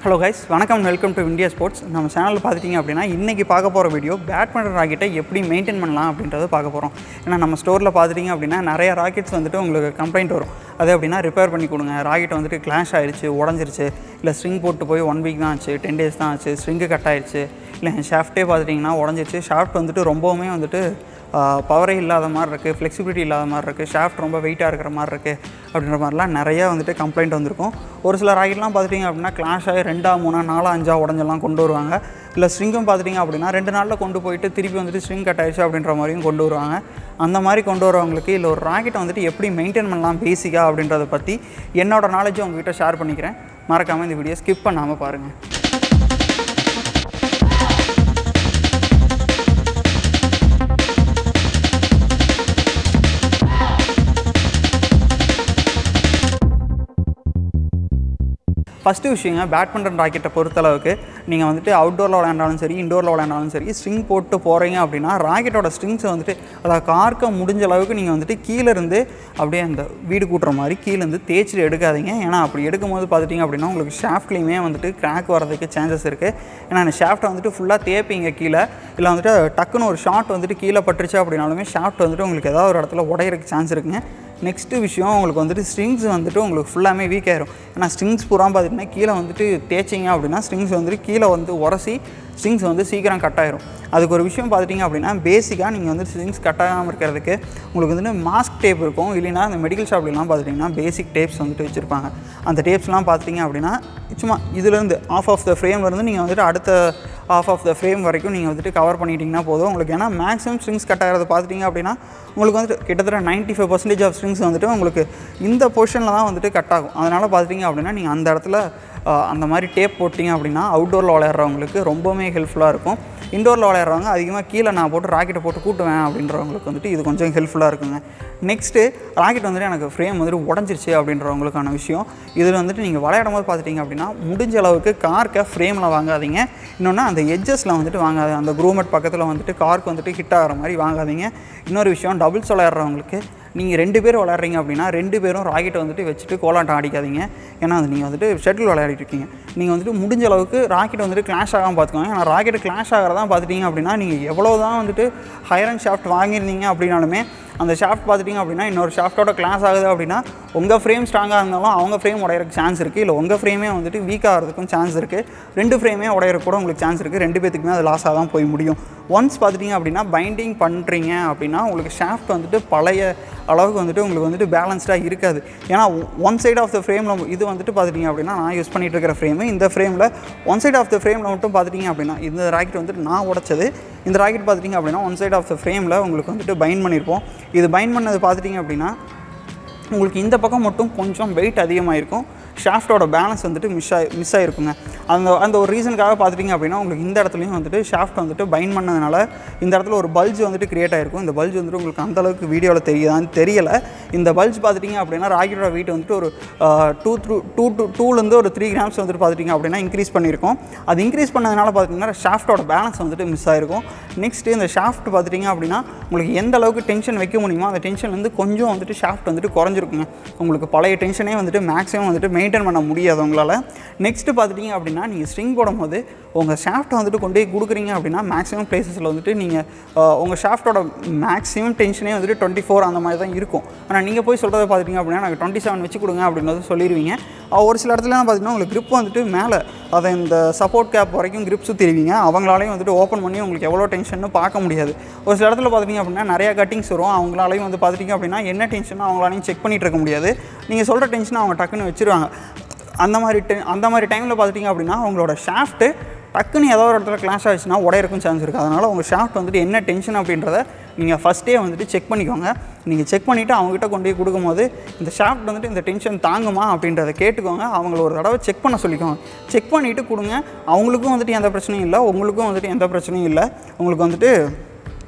hello guys வணக்கம் welcome to India sports நம்ம சேனலில் பார்த்துட்டிங்க அப்படின்னா இன்றைக்கி பார்க்க போகிற வீடியோ பேட்மிண்டன் ராக்கெட்டை எப்படி மெயின்டைன் பண்ணலாம் அப்படின்றத பார்க்க போகிறோம் ஏன்னா நம்ம ஸ்டோரில் பார்த்துட்டிங்க அப்படின்னா நிறைய ராக்கெட்ஸ் வந்துட்டு உங்களுக்கு கம்ப்ளைண்ட் வரும் அது அப்படின்னா ரிப்பேர் பண்ணி கொடுங்க ராக்கெட் வந்துட்டு கிளாஷ் ஆயிடுச்சு உடஞ்சிருச்சு இல்லை ஸ்ட்ரிங் போட்டு போய் ஒன் வீக் தான் ஆச்சு டென் டேஸ் தான் ஆச்சு ஸ்ட்ரிங்கு கட் ஆயிடுச்சு இல்லை ஷாஃப்ட்டே பார்த்துட்டிங்கன்னா உடஞ்சிருச்சு ஷாஃப்ட் வந்துட்டு ரொம்பவுமே வந்துட்டு பவரே இல்லாத மாதிரி இருக்குது ஃப்ளெக்சிபிலிட்டி இல்லாத மாதிரி இருக்குது ஷாஃப்ட் ரொம்ப வெயிட்டாக இருக்கிற மாதிரி இருக்குது அப்படின்ற மாதிரிலாம் நிறையா வந்துட்டு கம்ப்ளைண்ட் வந்திருக்கும் ஒரு சில ராக்கெட்லாம் பார்த்துட்டிங்க அப்படின்னா கிளாஷ் ஆகி ரெண்டா மூணா நாலா அஞ்சா உடஞ்செல்லாம் கொண்டு வருவாங்க இல்லை ஸ்ட்ரிங்கும் பார்த்துட்டிங்க அப்படின்னா ரெண்டு நாளில் கொண்டு போயிட்டு திருப்பி வந்துட்டு ஸ்ட்ரிங் கட் ஆயிடுச்சு அப்படின்ற மாதிரியும் கொண்டு வருவாங்க அந்த மாதிரி கொண்டு வரவங்களுக்கு இல்லை ஒரு ராக்கெட்டை வந்துட்டு எப்படி மெயின்டைன் பண்ணலாம் பேசிக்காக அப்படின்றத பற்றி என்னோட நாலேஜும் உங்ககிட்ட ஷேர் பண்ணிக்கிறேன் மறக்காமல் இந்த வீடியோ ஸ்கிப் பண்ணாமல் பாருங்கள் ஃபஸ்ட்டு விஷயங்க பேட்மிண்டன் ராக்கெட்டை பொறுத்தளவுக்கு நீங்கள் வந்துட்டு அவுட்டோரில் விளையாண்டாலும் சரி இண்டோரில் விளையாண்டாலும் சரி ஸ்ட்ரிங் போட்டு போகிறீங்க அப்படின்னா ராக்கெட்டோட ஸ்ட்ரிங்ஸை வந்துட்டு அதை கார்க்க முடிஞ்ச அளவுக்கு நீங்கள் வந்துட்டு கீழே இருந்து அப்படியே அந்த வீடு கூட்டுற மாதிரி கீழேருந்து தேய்ச்சிட்டு எடுக்காதீங்க ஏன்னா அப்படி எடுக்கும்போது பார்த்துட்டிங்க அப்படின்னா உங்களுக்கு ஷாஃப்ட்லேயுமே வந்துட்டு கிராக் வரதுக்கு சான்சஸ் இருக்குது ஏன்னா அந்த ஷாஃப்ட்டை வந்துட்டு ஃபுல்லாக தேய்ப்பீங்க கீழே இல்லை வந்துட்டு டக்குன்னு ஒரு ஷாட் வந்துட்டு கீழே பட்டுருச்சு அப்படின்னாலுமே ஷாஃப்ட் வந்துட்டு உங்களுக்கு ஏதாவது ஒரு இடத்துல உடையிறதுக்கு சான்ஸ் இருக்குங்க நெக்ஸ்ட்டு விஷயம் உங்களுக்கு வந்துட்டு ஸ்ட்ரிங்ஸ் வந்துட்டு உங்களுக்கு ஃபுல்லாமே வீக் ஆயிரும் ஏன்னா ஸ்ட்ரிங்ஸ் பூரா பார்த்துட்டிங்கன்னா கீழே வந்துட்டு தேய்ச்சிங்க அப்படின்னா ஸ்ட்ரிங்ஸ் வந்துட்டு கீழே வந்து உரசி ஸ்ட்ரிங்ஸ் வந்து சீக்கிரம் கட் ஆயிரும் அதுக்கு ஒரு விஷயம் பார்த்துட்டிங்க அப்படின்னா பேசிக்காக நீங்கள் வந்து ஸ்ட்ரிங்ஸ் கட் ஆகாமல் இருக்கிறதுக்கு உங்களுக்கு வந்துட்டு மாஸ்க் டேப் இருக்கும் இல்லைன்னா அந்த மெடிக்கல் ஷாப்லாம் பார்த்துட்டிங்கன்னா பேசிக் டேப்ஸ் வந்துட்டு வச்சுருப்பாங்க அந்த டேப்ஸ்லாம் பார்த்துட்டிங்க அப்படின்னா சும்மா இதுலேருந்து ஆஃப் ஆஃப் த ஃப்ரேம்லேருந்து நீங்கள் வந்துட்டு அடுத்த ஆஃப் ஆஃப் த ஃப்ரேம் வரைக்கும் நீங்கள் வந்துட்டு கவர் பண்ணிட்டீங்கன்னா போதும் உங்களுக்கு ஏன்னா மேக்ஸிமம் ஸ்ட்ரிங்ஸ் கட் ஆகிறது பார்த்துட்டிங்க அப்படின்னா உங்களுக்கு வந்துட்டு கிட்டத்தட்ட ninety five percentage of strings வந்துட்டு உங்களுக்கு இந்த பொசிஷனில் தான் வந்துட்டு கட் ஆகும் அதனால் பார்த்துட்டிங்க அப்படின்னா நீங்கள் அந்த இடத்துல அந்த மாதிரி டேப் போட்டிங்க அப்படின்னா அவுட்டோரில் விளையாடுறவங்களுக்கு ரொம்பவுமே ஹெல்ப்ஃபுல்லாக இருக்கும் இண்டோரில் விளையாடுறவங்க அதிகமாக கீழே நான் போட்டு ராக்கெட்டை போட்டு கூட்டுவேன் அப்படின்றவங்களுக்கு வந்துட்டு இது கொஞ்சம் ஹெல்ப்ஃபுல்லாக இருக்குங்க நெக்ஸ்ட்டு ராக்கெட் வந்துட்டு எனக்கு ஃப்ரேம் வந்துட்டு உடஞ்சிருச்சு அப்படின்றவங்களுக்கான விஷயம் இதில் வந்துட்டு நீங்கள் விளையாடும் போது பார்த்துட்டிங்க அப்படின்னா முடிஞ்ச அளவுக்கு கார்க்கை ஃப்ரேமில் வாங்காதீங்க இன்னொன்று அந்த எட்ஜஸில் வந்துட்டு வாங்காது அந்த க்ரூமெட் பக்கத்தில் வந்துட்டு கார்க்கு வந்துட்டு ஹிட் ஆகிற மாதிரி வாங்காதீங்க இன்னொரு விஷயம் டபுள்ஸ் விளையாடுறவங்களுக்கு நீங்கள் ரெண்டு பேர் விளையாடுறீங்க அப்படின்னா ரெண்டு பேரும் ராக்கெட்டை வந்துட்டு வச்சுட்டு கோலாட்டம் அடிக்காதீங்க ஏன்னா அது நீங்கள் வந்துட்டு ஷட்டில் விளையாடிட்டு இருக்கீங்க நீங்கள் வந்துட்டு முடிஞ்ச அளவுக்கு ராக்கெட் வந்துட்டு கிளாஷ் ஆகாமல் பார்த்துக்கோங்க ஏன்னா ராக்கெட் கிளாஷ் ஆகிறதா பார்த்துட்டிங்க அப்படின்னா நீங்கள் எவ்வளோ தான் வந்துட்டு ஹையர் அண்ட் ஷாஃப்ட் வாங்கியிருந்தீங்க அப்படின்னாலுமே அந்த ஷாஃப்ட் பார்த்துட்டிங்க அப்படின்னா இன்னொரு ஷாஃப்ட்டோட கிளாஸ் ஆகுது அப்படின்னா உங்கள் ஃப்ரேம் ஸ்ட்ராங்காக இருந்தாலும் அவங்க ஃப்ரேம் உடையறதுக்கு சான்ஸ் இருக்குது இல்லை உங்கள் ஃப்ரேமே வந்துட்டு வீக் ஆகிறதுக்கும் சான்ஸ் இருக்குது ரெண்டு ஃப்ரேமே உடையறக்கு கூட உங்களுக்கு சான்ஸ் இருக்குது ரெண்டு பேத்துக்குமே அது லாஸாக தான் போய் முடியும் ஒன்ஸ் பார்த்துட்டிங்க அப்படின்னா பைண்டிங் பண்ணுறீங்க அப்படின்னா உங்களுக்கு ஷாஃப்ட் வந்துட்டு பழைய அளவுக்கு வந்துட்டு உங்களுக்கு வந்துட்டு பேலன்ஸ்டாக இருக்காது ஏன்னா ஒன் சைட் ஆஃப் த ஃப்ரேமில் இது வந்துட்டு பார்த்துட்டிங்க அப்படின்னா நான் யூஸ் பண்ணிகிட்டு இருக்கிற ஃப்ரேமு இந்த ஃப்ரேமில் ஒன் சைட் ஆஃப் த ஃப்ரேமில் மட்டும் பார்த்துட்டிங்க அப்படின்னா இந்த ராக்கெட் வந்துட்டு நான் உடச்சது இந்த ராக்கெட் பார்த்துட்டிங்க அப்படின்னா ஒன் சைட் ஆஃப் த ஃப்ரேமில் உங்களுக்கு வந்துட்டு பைண்ட் பண்ணியிருப்போம் இது பைண்ட் பண்ணது பார்த்துட்டிங்க அப்படின்னா உங்களுக்கு இந்த பக்கம் மட்டும் கொஞ்சம் வெயிட் அதிகமாக இருக்கும் ஷாஃப்ட்டோட பேலன்ஸ் வந்துட்டு மிஸ் ஆகி மிஸ் ஆகிருக்குங்க அந்த அந்த ஒரு ரீசனுக்காக பார்த்துட்டிங்க அப்படின்னா உங்களுக்கு இந்த இடத்துலையும் வந்துட்டு ஷாஃப்ட் வந்துட்டு பைண்ட் பண்ணதுனால இந்த இடத்துல ஒரு பல்ஜ் வந்துட்டு கிரியேட் ஆகிருக்கும் இந்த பல்ஜ் வந்துட்டு உங்களுக்கு அந்தளவுக்கு வீடியோவில் தெரியுதான்னு தெரியலை இந்த பல்ஜ் பார்த்துட்டிங்க அப்படின்னா ராக்கெட்டோட வெயிட் வந்துட்டு ஒரு டூ த்ரூ டூ டூ டூலேருந்து ஒரு த்ரீ கிராம்ஸ் வந்துட்டு பார்த்துட்டிங்க அப்படின்னா இன்க்ரீஸ் பண்ணியிருக்கோம் அது இன்க்ரீஸ் பண்ணதுனால பார்த்திங்கன்னா ஷாஃப்ட்டோட பேலன்ஸ் வந்துட்டு மிஸ் ஆகிருக்கும் நெக்ஸ்ட்டு இந்த ஷாஃப்ட் பார்த்துட்டிங்க அப்படின்னா உங்களுக்கு எந்த அளவுக்கு டென்ஷன் வைக்க முடியுமோ அந்த டென்ஷன் வந்து கொஞ்சம் வந்துட்டு ஷாஃப்ட் வந்துட்டு குறைஞ்சிருக்குங்க உங்களுக்கு பழைய டென்ஷனே வந்துட்டு மேக்ஸிமம் வந்துட்டு மெயின்டைன் பண்ண முடியாது உங்களால் நெக்ஸ்ட்டு பார்த்துட்டிங்க அப்படின்னா நீங்கள் ஸ்ட்ரிங் போடும்போது உங்கள் ஷாஃப்ட்டை வந்துட்டு கொண்டு போய் கொடுக்குறீங்க அப்படின்னா மேக்ஸிமம் பிளேசஸில் வந்துட்டு நீங்கள் உங்கள் ஷாஃப்ட்டோட மேக்ஸிமம் டென்ஷனே வந்துட்டு டுவெண்ட்டி ஃபோர் அந்த மாதிரி தான் இருக்கும் ஆனால் நீங்கள் போய் சொல்கிறத பார்த்துட்டிங்க அப்படின்னா எனக்கு டுவெண்ட்டி செவன் வச்சு கொடுங்க அப்படின்றது சொல்லிடுவீங்க ஒரு சில இடத்துல பார்த்தீங்கன்னா உங்களுக்கு grip வந்துட்டு மேலே அதை இந்த சப்போர்ட் கேப் வரைக்கும் grip சுற்றிடுவீங்க அவங்களாலையும் வந்துட்டு ஓப்பன் பண்ணி உங்களுக்கு எவ்வளோ டென்ஷன் பார்க்க முடியாது ஒரு சில இடத்துல பார்த்துட்டிங்க அப்படின்னா நிறையா கட்டிங்ஸ் வரும் அவங்களாலையும் வந்து பார்த்துட்டிங்க அப்படின்னா என்ன டென்ஷன் அவங்களாலையும் செக் பண்ணிட்டு இருக்க முடியாது நீங்கள் சொல்கிற டென்ஷனை அவங்க டக்குன்னு வச்சுருவாங்க அந்த மாதிரி டெ அந்த மாதிரி டைமில் பார்த்துட்டிங்க அப்படின்னா அவங்களோட ஷாஃப்ட்டு டக்குன்னு ஏதோ ஒரு இடத்துல கிளாஷ் ஆகிடுச்சுன்னா உடையறக்கும் சான்ஸ் இருக்குது அதனால் உங்கள் ஷாஃப்ட் வந்துட்டு என்ன டென்ஷன் அப்படின்றத நீங்கள் ஃபஸ்ட்டே வந்துட்டு செக் பண்ணிக்கோங்க நீங்கள் செக் பண்ணிவிட்டு அவங்ககிட்ட கொண்டு போய் கொடுக்கும்போது இந்த ஷாஃப்ட் வந்துட்டு இந்த டென்ஷன் தாங்குமா அப்படின்றத கேட்டுக்கோங்க அவங்கள ஒரு தடவை செக் பண்ண சொல்லிக்கோங்க செக் பண்ணிவிட்டு கொடுங்க அவங்களுக்கும் வந்துட்டு எந்த பிரச்சனையும் இல்லை உங்களுக்கும் வந்துட்டு எந்த பிரச்சனையும் இல்லை உங்களுக்கு வந்துட்டு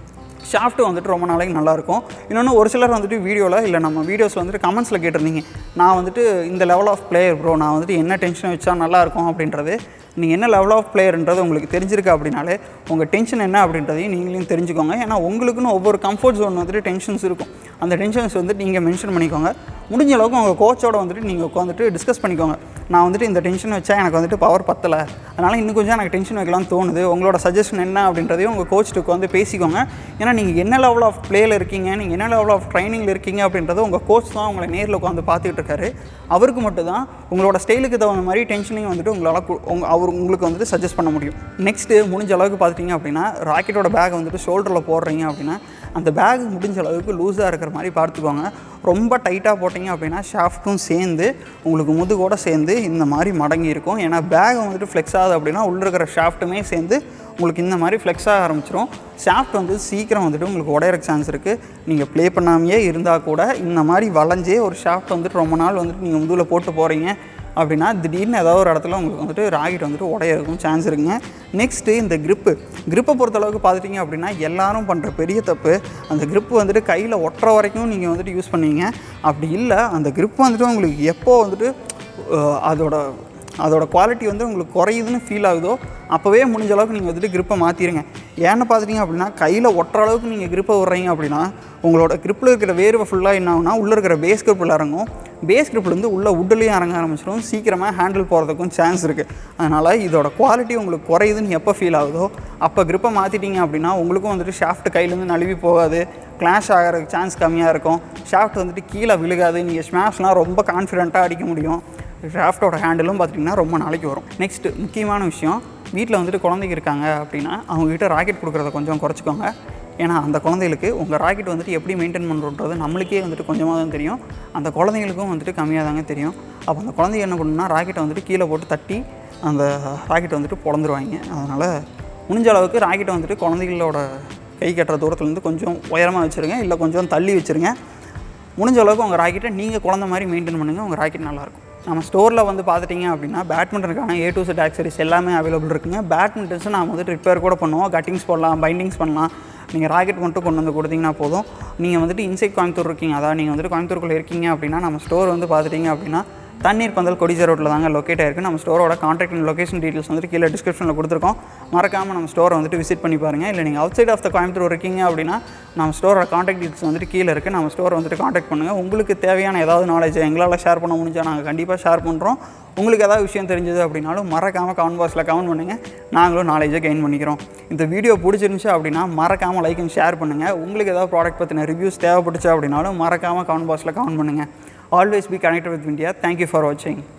ஷாஃப்ட்டு வந்துட்டு ரொம்ப நாளைக்கு நல்லாயிருக்கும் இன்னொன்று ஒரு சிலர் வந்துட்டு வீடியோவில் இல்லை நம்ம வீடியோஸில் வந்துட்டு கமெண்ட்ஸில் கேட்டிருந்தீங்க நான் வந்துட்டு இந்த லெவல் ஆஃப் பிளேயர் ப்ரோ நான் வந்துட்டு என்ன டென்ஷன் வச்சா நல்லாயிருக்கும் அப்படின்றது நீங்கள் என்ன லெவல் ஆஃப் பிளேயர்ன்றது உங்களுக்கு தெரிஞ்சிருக்கு அப்படின்னாலே உங்கள் டென்ஷன் என்ன அப்படின்றதையும் நீங்களும் தெரிஞ்சுக்கோங்க ஏன்னா உங்களுக்குன்னு ஒவ்வொரு கம்ஃபர்ட் ஜோன் வந்துட்டு டென்ஷன்ஸ் இருக்கும் அந்த டென்ஷன்ஸ் வந்துட்டு நீங்கள் மென்ஷன் பண்ணிக்கோங்க முடிஞ்ச அளவுக்கு உங்கள் கோச்சோட வந்துட்டு நீங்கள் உட்காந்துட்டு டிஸ்கஸ் பண்ணிக்கோங்க நான் வந்துட்டு இந்த டென்ஷன் வச்சா எனக்கு வந்துட்டு பவர் பத்தலை அதனால் இன்னும் கொஞ்சம் எனக்கு டென்ஷன் வைக்கலாம்னு தோணுது உங்களோட சஜஷன் என்ன அப்படின்றதையும் உங்கள் கோச்சுட்டு உட்காந்து பேசிக்கோங்க ஏன்னா நீங்கள் என்ன லெவல் ஆஃப் பிளேயில் இருக்கீங்க நீங்கள் என்ன லெவல் ஆஃப் ட்ரைனிங்கில் இருக்கீங்க அப்படின்றத உங்கள் கோச் தான் உங்களை நேரில் உட்காந்து பார்த்துக்கிட்டு இருக்காரு அவருக்கு மட்டும் தான் உங்களோட ஸ்டைலுக்கு தகுந்த மாதிரி டென்ஷனையும் வந்துட்டு உங்களால் கு- உங்க அவர் உங்களுக்கு வந்துட்டு சஜஸ்ட் பண்ண முடியும் நெக்ஸ்ட்டு முடிஞ்ச அளவுக்கு பார்த்துட்டிங்க அப்படின்னா ராக்கெட்டோட பேக் வந்துட்டு ஷோல்டரில் போடுறீங்க அப்படின்னா அந்த பேக் முடிஞ்ச அளவுக்கு லூஸாக இருக்கிற மாதிரி பார்த்துக்கோங்க ரொம்ப டைட்டாக போட்டிங்க அப்படின்னா ஷாஃப்ட்டும் சேர்ந்து உங்களுக்கு முதுகோட சேர்ந்து இந்த மாதிரி மடங்கி இருக்கும் ஏன்னா பேக் வந்துட்டு ஃப்ளெக்ஸ் ஆகுது அப்படின்னா உள்ளே இருக்கிற ஷாஃப்ட்டுமே சேர்ந்து உங்களுக்கு இந்த மாதிரி ஃப்ளெக்ஸ் ஆக ஆரம்பிச்சிரும் ஷாஃப்ட் வந்து சீக்கிரம் வந்துட்டு உங்களுக்கு உடையறக்கு சான்ஸ் இருக்குது நீங்கள் ப்ளே பண்ணாமையே இருந்தால் கூட இந்த மாதிரி வளைஞ்சே ஒரு ஷாஃப்ட் வந்துட்டு ரொம்ப நாள் வந்துட்டு நீங்கள் முதுகில் போட்டு போகிறீங்க அப்படின்னா திடீர்னு ஏதாவது ஒரு இடத்துல உங்களுக்கு வந்துட்டு ராக்கெட் வந்துட்டு உடையறக்கும் சான்ஸ் இருக்குங்க நெக்ஸ்ட்டு இந்த grip grip-அ பொறுத்தளவுக்கு பார்த்துட்டிங்க அப்படின்னா எல்லாரும் பண்ணுற பெரிய தப்பு அந்த grip வந்துட்டு கையில் ஒட்டுற வரைக்கும் நீங்கள் வந்துட்டு யூஸ் பண்ணுவீங்க அப்படி இல்லை அந்த grip வந்துட்டு உங்களுக்கு எப்போ வந்துட்டு அஹ், அதோட அதோட குவாலிட்டி வந்து உங்களுக்கு குறையுதுன்னு ஃபீல் ஆகுதோ அப்போவே முடிஞ்ச அளவுக்கு நீங்கள் வந்துட்டு grip-அ மாற்றிடுங்க ஏன்னு பார்த்துட்டிங்க அப்படின்னா கையில் ஒட்டுற அளவுக்கு நீங்கள் grip-அ விட்றீங்க அப்படின்னா உங்களோட grip-ல இருக்கிற வேர்வை ஃபுல்லாக என்ன ஆகுனா உள்ளே இருக்கிற பேஸ் grip-ல இறங்கும் பேஸ் grip-லேருந்து உள்ள உட்லேயும் இறங்க ஆரம்பிச்சிடும் சீக்கிரமாக ஹேண்டில் போகிறதுக்கும் சான்ஸ் இருக்குது அதனால் இதோட குவாலிட்டி உங்களுக்கு குறையுதுன்னு எப்போ ஃபீல் ஆகுதோ அப்போ grip-அ மாற்றிட்டீங்க அப்படின்னா உங்களுக்கும் வந்துட்டு ஷாஃப்ட் கையிலேருந்து நழுவி போகாது கிளாஷ் ஆகிறதுக்கு சான்ஸ் கம்மியாக இருக்கும் ஷாஃப்ட் வந்துட்டு கீழே விழுகாது நீங்கள் ஸ்மாஷ்லாம் ரொம்ப கான்ஃபிடென்ட்டாக அடிக்க முடியும் ஷாஃப்டோட ஹேண்டிலும் பார்த்திங்கன்னா ரொம்ப நாளைக்கு வரும் நெக்ஸ்ட்டு முக்கியமான விஷயம் வீட்டில் வந்துட்டு குழந்தைங்க இருக்காங்க அப்படின்னா அவங்ககிட்ட ராக்கெட் கொடுக்குறத கொஞ்சம் குறைச்சிக்கோங்க ஏன்னா அந்த குழந்தைகளுக்கு உங்கள் ராக்கெட் வந்துட்டு எப்படி மெயின்டைன் பண்ணுறது நம்மளுக்கே வந்துட்டு கொஞ்சமாக தான் தெரியும் அந்த குழந்தைங்களுக்கும் வந்துட்டு கம்மியாக தாங்க தெரியும் அப்போ அந்த குழந்தைங்க என்ன பண்ணுன்னா ராக்கெட்டை வந்துட்டு கீழே போட்டு தட்டி அந்த ராக்கெட்டை வந்துட்டு பொழந்துருவாங்க அதனால் முடிஞ்ச அளவுக்கு ராக்கெட்டை வந்துட்டு குழந்தைகளோட கை கட்டுற தூரத்துலேருந்து கொஞ்சம் உயரமாக வச்சுருங்க இல்லை கொஞ்சம் தள்ளி வச்சுருங்க முடிஞ்ச அளவுக்கு உங்கள் ராக்கெட்டை நீங்கள் குழந்த மாதிரி மெயின்டைன் பண்ணுங்கள் உங்கள் ராக்கெட் நல்லாயிருக்கும் நம்ம ஸ்டோரில் வந்து பார்த்துட்டிங்க அப்படின்னா பேட்மிண்டனுக்கான ஏ டு செட் ஆக்சரிஸ் எல்லாமே அவைலபிள் இருக்குங்க பேட்மிண்டன்ஸை நாம் வந்துட்டு ரிப்பேர் கூட பண்ணுவோம் கட்டிங்ஸ் போடலாம் பைண்டிங்ஸ் பண்ணலாம் நீங்கள் ராக்கெட் மட்டும் கொண்டு வந்து கொடுத்தீங்கன்னா போதும் நீங்கள் வந்துட்டு இன்சைட் கோயம்புத்தூர் இருக்கீங்க அதாவது நீங்கள் வந்துட்டு கோயம்புத்தூருக்குள்ளே இருக்கீங்க அப்படின்னா நம்ம ஸ்டோர் வந்து பார்த்துட்டிங்க அப்படின்னா தண்ணீர் பந்தல் கொடிஜா ரோட்டில் தாங்க லொக்கேட் ஆயிருக்கு நம்ம ஸ்டோரோட கான்டாக்ட் அண்ட் லொகேஷன் டீட்டெயில்ஸ் வந்துட்டு கீழே டிஸ்கிரிப்ஷனில் கொடுத்துருக்கோம் மறக்காமல் நம்ம ஸ்டோரை வந்துட்டு விசிட் பண்ணி பாருங்கள் இல்லை நீங்கள் outside of the Coimbatore இருக்கீங்க அப்படின்னா நம்ம ஸ்டோரோட கான்டாக்ட் டீட்டெயில்ஸ் வந்துட்டு கீழே இருக்குது நம்ம ஸ்டோரை வந்துட்டு கான்டாக்ட் பண்ணுங்கள் உங்களுக்கு தேவையான ஏதாவது நாலேஜ் எங்களால் ஷேர் பண்ண முடிஞ்சால் நாங்கள் கண்டிப்பாக ஷேர் பண்ணுறோம் உங்களுக்கு ஏதாவது விஷயம் தெரிஞ்சது அப்படின்னாலும் மறக்காமல் கமெண்ட் பாக்ஸில் கமெண்ட் பண்ணுங்கள் நாங்களும் நாலேஜை கெயின் பண்ணிக்கிறோம் இந்த வீடியோ பிடிச்சிருந்துச்சு அப்படின்னா மறக்காமல் லைக் அண்ட் ஷேர் பண்ணுங்கள் உங்களுக்கு ஏதாவது ப்ராடக்ட் பற்றின ரிவ்யூஸ் தேவைப்பட்டுச்சு அப்படின்னாலும் மறக்காமல் கமெண்ட் பாக்ஸில் கமெண்ட் பண்ணுங்கள் always be connected with India thank you for வாட்சிங்